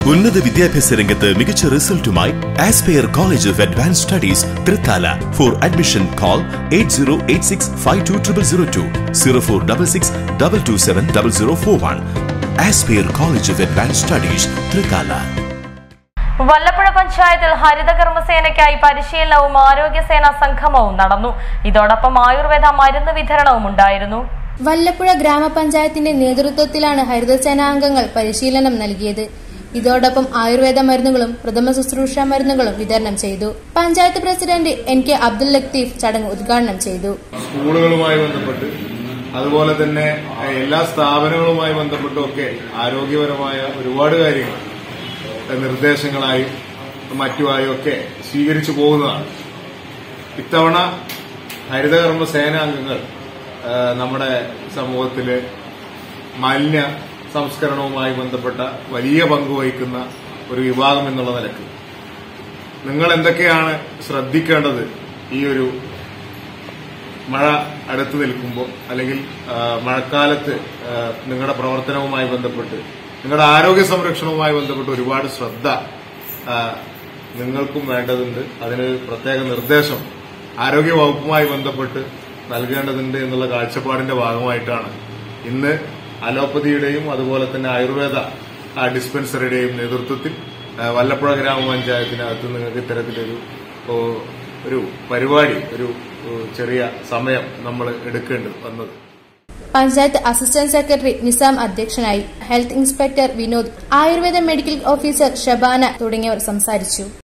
ഉന്നത വിദ്യാഭ്യാസ രംഗത്ത് മികച്ച റിസൾട്ടുമായി Aspire college of advance studies Thrithala for admission call eight zero eight six five two triple zero two zero four double six double two seven double zero four one Aspire college of advance studies Thrithala Vallappuzha പഞ്ചായത്തിൽ ഹരിതകർമ്മസേനയ്ക്കായി പരിശീലനവും ആരോഗ്യസേന സംഗമവും നടന്നു ഇതോടൊപ്പം ആയുർവേദ മരുന്ന് വിതരണവും ഉണ്ടായിരുന്നു വല്ലപ്പുഴ ഗ്രാമപഞ്ചായത്തിന്റെ നേതൃത്വത്തിലാണ് ഹരിതസേനാംഗങ്ങൾ പരിശീലനം നൽകിയത് ഇതോടൊപ്പം ആയുർവേദ മരുന്നുകളും പ്രഥമ ശുശ്രൂഷ മരുന്നുകളും വിതരണം ചെയ്തു panchayat president N K Abdul Latheef ചടങ്ങ് ഉദ്ഘാടനം ചെയ്തു സ്കൂളുകളുമായി ബന്ധപ്പെട്ട് അതുപോലെ തന്നെ എഹ്, എല്ലാ സ്ഥാപനങ്ങളുമായി ബന്ധപ്പെട്ടൊക്കെ ആരോഗ്യപരമായ ഒരുപാട് കാര്യങ്ങൾ എഹ്, നിർദ്ദേശങ്ങളായും മറ്റുമായും ഒക്കെ സ്വീകരിച്ചു പോകുന്നതാണ് ഇത്തവണ ഹരിതകർമ്മ സേനാംഗങ്ങൾ ഏഹ്, നമ്മുടെ സമൂഹത്തില് മാലിന്യ സംസ്കരണവുമായി ബന്ധപ്പെട്ട വലിയ പങ്ക് വഹിക്കുന്ന ഒരു വിഭാഗം എന്നുള്ള നിലക്ക് നിങ്ങൾ എന്തൊക്കെയാണ് ശ്രദ്ധിക്കേണ്ടത് ഈ ഒരു മഴ അടുത്ത് നിൽക്കുമ്പോൾ അല്ലെങ്കിൽ ആ, മഴക്കാലത്ത് ആ, നിങ്ങളുടെ പ്രവർത്തനവുമായി ബന്ധപ്പെട്ട് നിങ്ങളുടെ ആരോഗ്യ സംരക്ഷണവുമായി ബന്ധപ്പെട്ട് ഒരുപാട് ശ്രദ്ധ ആ, നിങ്ങൾക്കും വേണ്ടതുണ്ട് അതിന് പ്രത്യേക നിർദ്ദേശം ആരോഗ്യ വകുപ്പുമായി ബന്ധപ്പെട്ട് നൽകേണ്ടതുണ്ട് എന്നുള്ള കാഴ്ചപ്പാടിന്റെ ഭാഗമായിട്ടാണ് ഇന്ന് അലോപ്പതിയുടെയും അതുപോലെ തന്നെ ആയുർവേദ ആ, ഡിസ്പെൻസറിയുടെയും നേതൃത്വത്തിൽ ആ, വല്ലപ്പുഴ ഗ്രാമപഞ്ചായത്തിനകത്ത് നിങ്ങൾക്ക് ഇത്തരത്തിലൊരു ഓ, ഒരു പരിപാടി ഒരു ഓ, ചെറിയ സമയം നമ്മൾ എടുക്കേണ്ടത് വന്നത് പഞ്ചായത്ത് അസിസ്റ്റന്റ് സെക്രട്ടറി നിസാം അധ്യക്ഷനായി health inspector Vinod Ayurveda medical officer Shabana തുടങ്ങിയവർ സംസാരിച്ചു